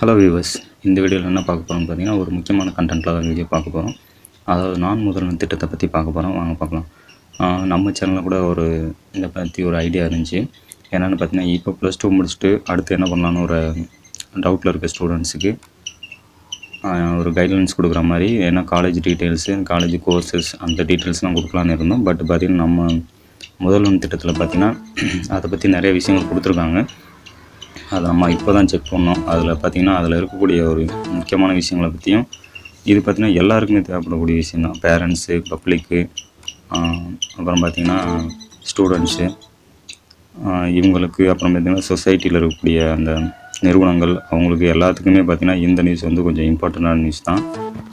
hello viewers இந்த வீடியோவில் என்ன பார்க்க போகிறோம் பார்த்தீங்கன்னா ஒரு முக்கியமான கண்டென்ட்டில் தான் வீடியோ பார்க்க போகிறோம் அதாவது நான் முதல்வன் திட்டத்தை பற்றி பார்க்க போகிறோம் வாங்க பார்க்கலாம் ஆஹ் நம்ம சேனலில் கூட ஒரு இதை பற்றி ஒரு ஐடியா இருந்துச்சு என்னென்னு பார்த்தீங்கன்னா இப்போ ப்ளஸ் டூ முடிச்சுட்டு அடுத்து என்ன பண்ணலான்னு ஒரு டவுட்டில் இருக்க ஸ்டூடெண்ட்ஸுக்கு ஒரு கைட்லைன்ஸ் கொடுக்குற மாதிரி ஏன்னா காலேஜ் டீட்டெயில்ஸு காலேஜ் கோர்சஸ் அந்த டீட்டெயில்ஸ்லாம் கொடுக்கலான்னு இருந்தோம் பட் பார்த்திங்கன்னா நம்ம முதல்வன் திட்டத்தில் பார்த்திங்கன்னா அதை பற்றி நிறைய விஷயங்கள் கொடுத்துருக்காங்க அதை நம்ம இப்போ தான் செக் பண்ணோம் அதில் பார்த்திங்கன்னா அதில் இருக்கக்கூடிய ஒரு முக்கியமான விஷயங்களை பற்றியும் இது பார்த்திங்கன்னா எல்லாருக்குமே தேவைப்படக்கூடிய விஷயம் தான் பேரண்ட்ஸு பப்ளிக்கு அப்புறம் பார்த்திங்கன்னா ஸ்டூடெண்ட்ஸு இவங்களுக்கு அப்புறம் பார்த்திங்கன்னா சொசைட்டியில் இருக்கக்கூடிய அந்த நிறுவனங்கள் அவங்களுக்கு எல்லாத்துக்குமே பார்த்திங்கன்னா இந்த நியூஸ் வந்து கொஞ்சம் இம்பார்ட்டண்ட்டான நியூஸ் தான்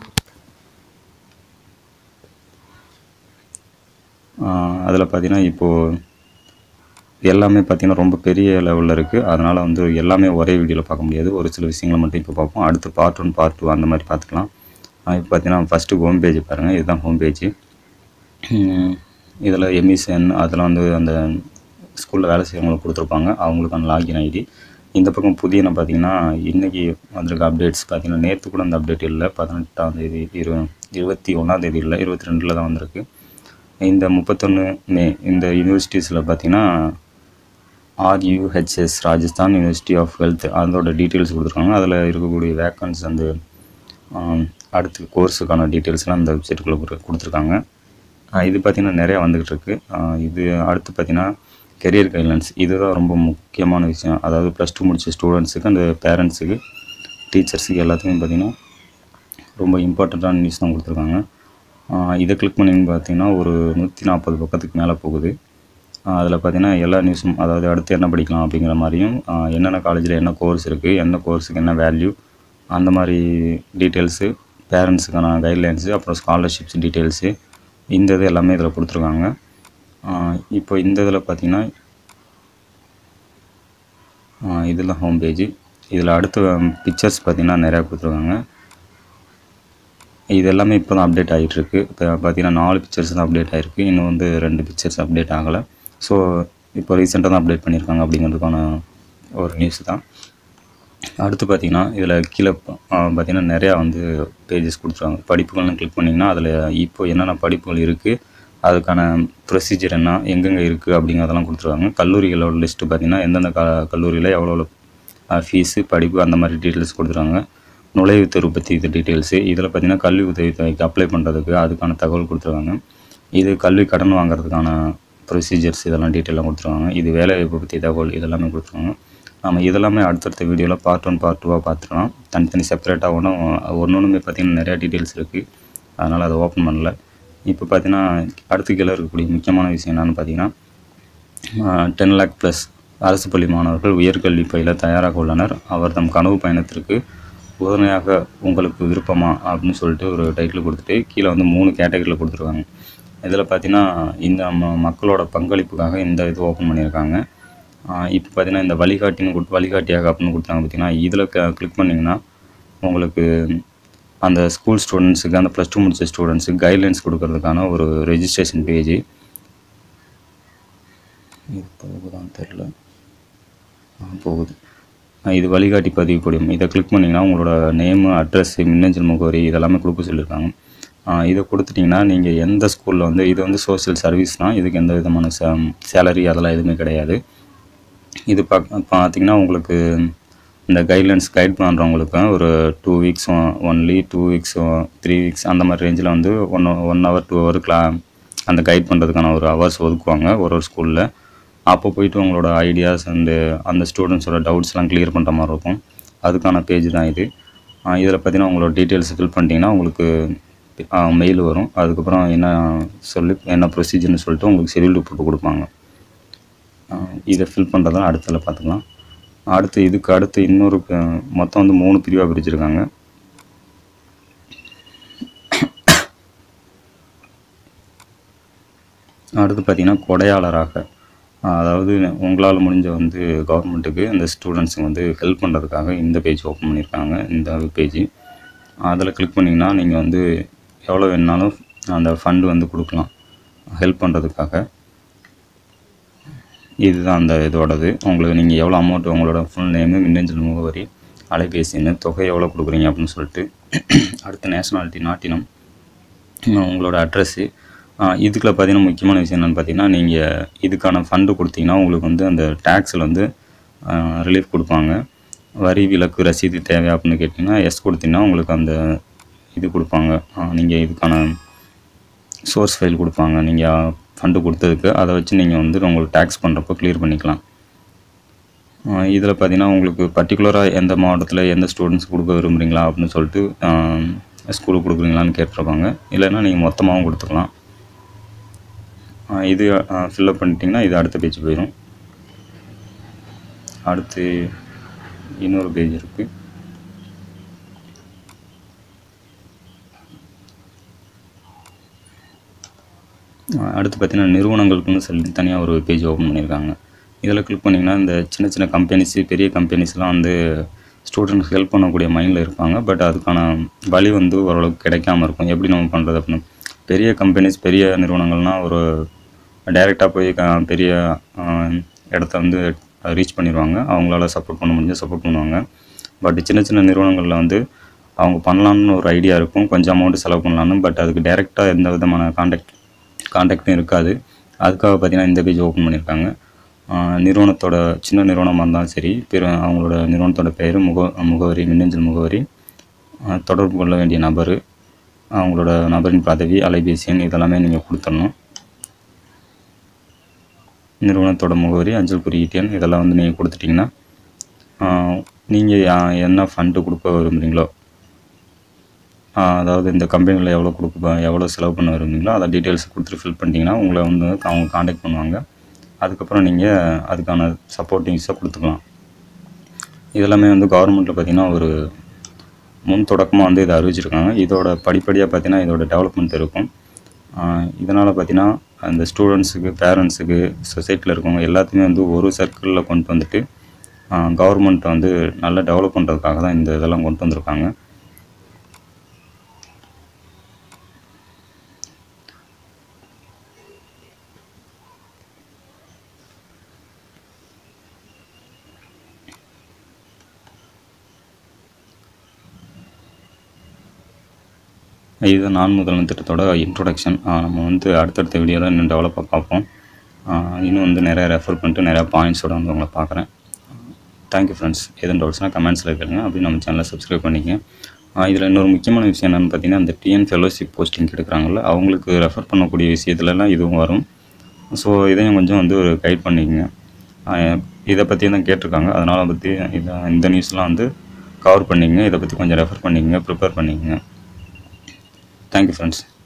அதில் பார்த்திங்கன்னா இப்போது எல்லாமே பார்த்திங்கன்னா ரொம்ப பெரிய லெவலில் இருக்குது அதனால் வந்து எல்லாமே ஒரே வீடியோவில் பார்க்க முடியாது ஒரு சில விஷயங்களை மட்டும் இப்போ பார்ப்போம் அடுத்து பார்ட் ஒன் பார்ட் டூ அந்த மாதிரி பார்த்துக்கலாம் இப்போ பார்த்தீங்கன்னா ஃபஸ்ட்டு ஹோம் பேஜ் பாருங்கள் இதுதான் ஹோம் பேஜ் இதில் எமிஷன் அதெல்லாம் வந்து அந்த ஸ்கூலில் வேலை செய்கிறவங்களுக்கு கொடுத்துருப்பாங்க அவங்களுக்கான லாகின் ஐடி இந்த பக்கம் புதியன பார்த்தீங்கன்னா இன்றைக்கி வந்திருக்க அப்டேட்ஸ் பார்த்தீங்கன்னா நேற்று கூட அந்த அப்டேட் இல்லை பதினெட்டாம் தேதி இரு இருபத்தி ஒன்றாம் தேதி இல்லை இருபத்தி ரெண்டில் தான் வந்திருக்கு இந்த முப்பத்தொன்று மே இந்த யூனிவர்சிட்டிஸில் பார்த்தீங்கன்னா RUHS Rajasthan university of health அதோட டீட்டெயில்ஸ் கொடுத்துருக்காங்க அதில் இருக்கக்கூடிய வேக்கன்ஸ் அந்த ஆம், அடுத்து கோர்ஸுக்கான டீட்டெயில்ஸ்லாம் அந்த வெப்சைட்டுக்குள்ளே கொடுத்துருக்காங்க ஆஹ் இது பார்த்திங்கன்னா நிறையா வந்துக்கிட்டு இருக்கு ஆஹ் இது அடுத்து பார்த்திங்கன்னா கெரியர் கைட்லைன்ஸ் இதுதான் ரொம்ப முக்கியமான விஷயம் அதாவது ப்ளஸ் டூ முடிச்ச ஸ்டூடெண்ட்ஸுக்கு அந்த பேரண்ட்ஸுக்கு டீச்சர்ஸுக்கு எல்லாத்துக்குமே பார்த்திங்கன்னா ரொம்ப இம்பார்ட்டண்ட்டான நியூஸ் தான் கொடுத்துருக்காங்க ஆஹ் இதை கிளிக் பண்ணிங்க பார்த்தீங்கன்னா ஒரு நூற்றி நாற்பது பக்கத்துக்கு மேலே போகுது அதில் பார்த்தீங்கன்னா எல்லா நியூஸும் அதாவது அடுத்து என்ன படிக்கலாம் அப்படிங்கிற மாதிரியும் ஆஹ் என்னென்ன காலேஜில் என்ன கோர்ஸ் இருக்குது என்ன கோர்ஸுக்கு என்ன வேல்யூ அந்த மாதிரி டீட்டெயில்ஸு பேரண்ட்ஸுக்கான கைட்லைன்ஸு அப்புறம் ஸ்காலர்ஷிப்ஸ் டீட்டெயில்ஸு இந்த இது எல்லாமே இதில் கொடுத்துருக்காங்க ஆஹ் இப்போ இந்த இதில் பார்த்தீங்கன்னா இதில் ஹோம் பேஜ் இதில் அடுத்த பிக்சர்ஸ் பார்த்தீங்கன்னா நிறையா கொடுத்துருக்காங்க இது எல்லாமே இப்போ தான் அப்டேட் ஆகிட்டுருக்கு இப்போ பார்த்தீங்கன்னா நாலு பிக்சர்ஸ் தான் அப்டேட் ஆகிருக்கு இன்னும் வந்து ரெண்டு பிக்சர்ஸ் அப்டேட் ஆகலை ஸோ இப்போ ரீசெண்டாக தான் அப்டேட் பண்ணியிருக்காங்க அப்படிங்கிறதுக்கான ஒரு நியூஸ் தான் அடுத்து பார்த்தீங்கன்னா இதில் கீழே ப- ஆ, பார்த்தீங்கன்னா நிறையா வந்து பேஜஸ் கொடுத்துருவாங்க படிப்புகள்னு கிளிக் பண்ணிங்கன்னா அதில் இப்போ என்னென்ன படிப்புகள் இருக்குது அதுக்கான ப்ரொசீஜர் என்ன எங்கெங்கே இருக்குது அப்படிங்கிறதெல்லாம் கொடுத்துருவாங்க கல்லூரிகளோட லிஸ்ட்டு பார்த்தீங்கன்னா எந்தெந்த க கல்லூரியில் எவ்வளோ ஃபீஸு படிப்பு அந்த மாதிரி டீட்டெயில்ஸ் கொடுத்துருவாங்க நுழைவுத் தேர்வு பற்றி இது டீட்டெயில்ஸு இதில் பார்த்தீங்கன்னா கல்வி உதவித்தொகைக்கு அப்ளை பண்ணுறதுக்கு அதுக்கான தகவல் கொடுத்துருவாங்க இது கல்வி கடன் வாங்குறதுக்கான ப்ரொசீஜர்ஸ் இதெல்லாம் டீட்டெயிலாக கொடுத்துருவாங்க இது வேலைவாய்ப்பு பற்றி தகவல் இதெல்லாமே கொடுத்துருவாங்க நம்ம இதெல்லாமே அடுத்தடுத்த வீடியோவில் பார்ட் ஒன் பார்ட் டூவாக பார்த்துக்கலாம் தனித்தனி செப்பரேட்டாக ஒன்றும் ஒன்று ஒன்றுமே பார்த்தீங்கன்னா நிறையா டீட்டெயில்ஸ் இருக்குது அதனால் அதை ஓப்பன் பண்ணல இப்போ பார்த்தீங்கன்னா அடுத்த கீழே இருக்கக்கூடிய முக்கியமான விஷயம் என்னென்னு பார்த்தீங்கன்னா டென் லேக் ப்ளஸ் அரசு பள்ளி மாணவர்கள் உயர்கல்வி பயில தயாராக உள்ளனர் அவர் தம் கனவு பயணத்திற்கு உதவியாக உங்களுக்கு விருப்பமா அப்படின்னு சொல்லிட்டு ஒரு டைட்டில் கொடுத்துட்டு கீழே வந்து மூணு கேட்டகரியில் கொடுத்துருக்காங்க இதில் பார்த்தீங்கன்னா இந்த ம- மக்களோட பங்களிப்புக்காக இந்த இது ஓப்பன் பண்ணியிருக்காங்க இப்போ பார்த்தீங்கன்னா இந்த வழிகாட்டின்னு கொடுத்து வழிகாட்டியாக அப்படின்னு கொடுத்தாங்க பார்த்தீங்கன்னா இதில் க கிளிக் பண்ணிங்கன்னா உங்களுக்கு அந்த ஸ்கூல் ஸ்டூடெண்ட்ஸுக்கு அந்த ப்ளஸ் டூ முடிச்ச ஸ்டூடெண்ட்ஸுக்கு கைட்லைன்ஸ் கொடுக்கறதுக்கான ஒரு ரெஜிஸ்ட்ரேஷன் பேஜ் இது போகுதான்னு தெரில ஆ, போகுது ஆ, இது வழிகாட்டி பதிவு படியும் இதை கிளிக் பண்ணிங்கன்னா உங்களோட நேமு அட்ரஸ்ஸு மின்னஞ்சல் முகவரி இதெல்லாமே கொடுக்க சொல்லியிருக்காங்க ஆ, இதை கொடுத்துட்டிங்கன்னா நீங்கள் எந்த ஸ்கூலில் வந்து இது வந்து சோஷியல் சர்வீஸ் தான் இதுக்கு எந்த விதமான சேலரி அதெல்லாம் எதுவுமே கிடையாது இது பாக் பார்த்தீங்கன்னா உங்களுக்கு இந்த கைட்லைன்ஸ் கைட் பண்ணுறவங்களுக்கு ஒரு two weeks only two weeks three weeks அந்த மாதிரி ரேஞ்சில் வந்து one one hour two hour class அந்த கைட் பண்ணுறதுக்கான ஒரு ஹவர்ஸ் ஒதுக்குவாங்க ஒரு ஒரு ஸ்கூலில் அப்போ போயிட்டு உங்களோட ஐடியாஸ் அண்டு அந்த ஸ்டூடெண்ட்ஸோட டவுட்ஸ்லாம் க்ளியர் பண்ணுற மாதிரி இருக்கும் அதுக்கான பேஜ் தான் இது இதில் பார்த்தீங்கன்னா உங்களோட டீட்டெயில்ஸ் ஃபில் பண்ணிட்டீங்கன்னா உங்களுக்கு மெயில் வரும் அதுக்கப்புறம் என்ன சொல்லி என்ன ப்ரொசீஜர்னு சொல்லிட்டு உங்களுக்கு ஷெடியூல் போட்டு கொடுப்பாங்க ஆஹ் இதை ஃபில் பண்ணுறதெல்லாம் அடுத்ததில் பார்த்துக்கலாம் அடுத்து இதுக்கு அடுத்து இன்னொரு அஹ், மொத்தம் வந்து மூணு பிரிவாக பிரிச்சிருக்காங்க அடுத்து பார்த்தீங்கன்னா கொடையாளராக ஆஹ், அதாவது உங்களால் முடிஞ்ச வந்து கவர்மெண்ட்டுக்கு இந்த ஸ்டூடெண்ட்ஸுக்கு வந்து ஹெல்ப் பண்ணுறதுக்காக இந்த பேஜ் ஓப்பன் பண்ணியிருக்காங்க இந்த பேஜ் அதில் கிளிக் பண்ணிங்கன்னா நீங்கள் வந்து எவ்வளோ வேணுனாலும் அந்த ஃபண்டு வந்து கொடுக்கலாம் ஹெல்ப் பண்ணுறதுக்காக இதுதான் அந்த இதோடது உங்களுக்கு நீங்கள் எவ்வளோ அமௌண்ட் உங்களோட ஃபுல் நேமு மின்னஞ்சல் முகவரி அலைபேசி எண் தொகை எவ்வளோ கொடுக்குறீங்க அப்படின்னு சொல்லிட்டு அடுத்து நேஷனாலிட்டி நாட்டினம் உம், உங்களோட அட்ரஸ்ஸு இதுக்குள்ள பார்த்தீங்கன்னா முக்கியமான விஷயம் என்னென்னு பார்த்தீங்கன்னா நீங்கள் இதுக்கான ஃபண்டு கொடுத்தீங்கன்னா உங்களுக்கு வந்து அந்த டேக்ஸில் வந்து ரிலீஃப் கொடுப்பாங்க வரி விலக்கு ரசீது தேவை அப்படின்னு கேட்டிங்கன்னா எஸ் கொடுத்தீங்கன்னா உங்களுக்கு அந்த இது கொடுப்பாங்க நீங்கள் இதுக்கான சோர்ஸ் ஃபைல் கொடுப்பாங்க நீங்கள் ஃபண்டு கொடுத்ததுக்கு அதை வச்சு நீங்கள் வந்து உங்களுக்கு டேக்ஸ் பண்ணுறப்போ க்ளியர் பண்ணிக்கலாம் இதில் பார்த்தீங்கன்னா உங்களுக்கு பர்டிகுலராக எந்த மாவட்டத்தில் எந்த ஸ்டூடெண்ட்ஸ் கொடுக்க விரும்புகிறீங்களா அப்படின்னு சொல்லிட்டு ஸ்கூலுக்கு கொடுக்குறீங்களான்னு கேட்டிருப்பாங்க இல்லைன்னா நீங்கள் மொத்தமாகவும் கொடுத்துக்கலாம் ஆஹ் இது ஃபில்லப் பண்ணிட்டீங்கன்னா இது அடுத்த பேஜ் போயிடும் அடுத்து இன்னொரு பேஜ் இருக்குது அடுத்து பார்த்தீங்கன்னா நிறுவனங்களுக்குன்னு சொல்லி தனியாக ஒரு பேஜ் ஓப்பன் பண்ணியிருக்காங்க இதில் கிளிக் பண்ணிங்கன்னா இந்த சின்ன சின்ன கம்பெனிஸு பெரிய கம்பெனிஸ்லாம் வந்து ஸ்டூடெண்ட்ஸ் ஹெல்ப் பண்ணக்கூடிய மைண்டில் இருப்பாங்க பட் அதுக்கான வழி வந்து ஓரளவுக்கு கிடைக்காம இருக்கும் எப்படி நம்ம பண்ணுறது அப்படின்னு பெரிய கம்பெனிஸ் பெரிய நிறுவனங்கள்னால் ஒரு டைரெக்டாக போய் க- பெரிய ஆஹ், இடத்த வந்து ரீச் பண்ணிடுவாங்க அவங்களால சப்போர்ட் பண்ண முடிஞ்சு சப்போர்ட் பண்ணுவாங்க பட் சின்ன சின்ன நிறுவனங்களில் வந்து அவங்க பண்ணலான்னு ஒரு ஐடியா இருக்கும் கொஞ்சம் அமௌண்ட் செலவு பண்ணலான்னு பட் அதுக்கு டைரெக்டாக எந்த விதமான காண்டாக்ட் காண்டாக்டும் இருக்காது அதுக்காக பார்த்தீங்கன்னா இந்த பேஜ் ஓப்பன் பண்ணியிருக்காங்க ஆஹ் நிறுவனத்தோட சின்ன நிறுவனமாக இருந்தாலும் சரி பிற அவங்களோட நிறுவனத்தோட பெயர் முக முகவரி மின்னஞ்சல் முகவரி ஆஹ் தொடர்பு கொள்ள வேண்டிய நபர் அவங்களோட நபரின் பதவி அலைபேசி எண் இதெல்லாமே நீங்கள் கொடுத்துடணும் நிறுவனத்தோட முகவரி அஞ்சல் குறியீட்டு எண் இதெல்லாம் வந்து நீங்கள் கொடுத்துட்டிங்கன்னா நீங்கள் என்ன ஃபண்டு கொடுக்க விரும்புகிறீங்களோ ஆஹ் அதாவது இந்த கம்பெனியில் எவ்வளோ கொடுக்க எவ்வளோ செலவு பண்ண விரும்புறீங்களோ அதை டீட்டெயில்ஸ் கொடுத்துட்டு ஃபில் பண்ணிட்டீங்கன்னா உங்களை வந்து அவங்க காண்டாக்ட் பண்ணுவாங்க அதுக்கப்புறம் நீங்கள் அதுக்கான சப்போர்ட்டிங்ஸை கொடுத்துக்கலாம் இதெல்லாமே வந்து கவர்மெண்ட்டில் பார்த்தீங்கன்னா ஒரு முன் தொடக்கமாக வந்து இதை அறிவிச்சிருக்காங்க இதோட படிப்படியாக பார்த்தீங்கன்னா இதோட டெவலப்மெண்ட் இருக்கும் இதனால் பார்த்தீங்கன்னா அந்த ஸ்டூடெண்ட்ஸுக்கு பேரண்ட்ஸுக்கு சொசைட்டியில் இருக்கவங்க எல்லாத்தையுமே வந்து ஒரு சர்க்கிளில் கொண்டு வந்துட்டு கவர்மெண்ட்டை வந்து நல்லா டெவலப் பண்ணுறதுக்காக தான் இந்த இதெல்லாம் கொண்டு வந்திருக்காங்க இது நான் முதல்வன் திட்டத்தோட இன்ட்ரொடக்ஷன் நம்ம வந்து அடுத்தடுத்த வீடியோவில் இன்னும் டெவலப்பாக பார்ப்போம் ஆஹ் இன்னும் வந்து நிறைய ரெஃபர் பண்ணிட்டு நிறையா பாயிண்ட்ஸோட வந்து உங்களை பார்க்குறேன் தேங்க்யூ ஃப்ரெண்ட்ஸ் எதுவும் டவுட்ஸ்னால் கமெண்ட்ஸில் கேளுங்க அப்படி நம்ம சேனலை சப்ஸ்கிரைப் பண்ணிக்கங்க இதில் இன்னொரு முக்கியமான விஷயம் என்னென்னு பார்த்தீங்கன்னா இந்த டிஎன் ஃபெலோஷிப் போஸ்டிங் எடுக்கிறாங்கல்ல அவங்களுக்கு ரெஃபர் பண்ணக்கூடிய விஷயத்துலலாம் இதுவும் வரும் ஸோ இதையும் கொஞ்சம் வந்து ஒரு கைட் பண்ணிக்கங்க ஆஹ் இதை பற்றி தான் கேட்டிருக்காங்க அதனால் பற்றி இதை இந்த நியூஸ்லாம் வந்து கவர் பண்ணிக்கங்க இதை பற்றி கொஞ்சம் ரெஃபர் பண்ணிக்கங்க ப்ரிப்பேர் பண்ணிக்கங்க தேங்க்யூ ஃப்ரெண்ட்ஸ்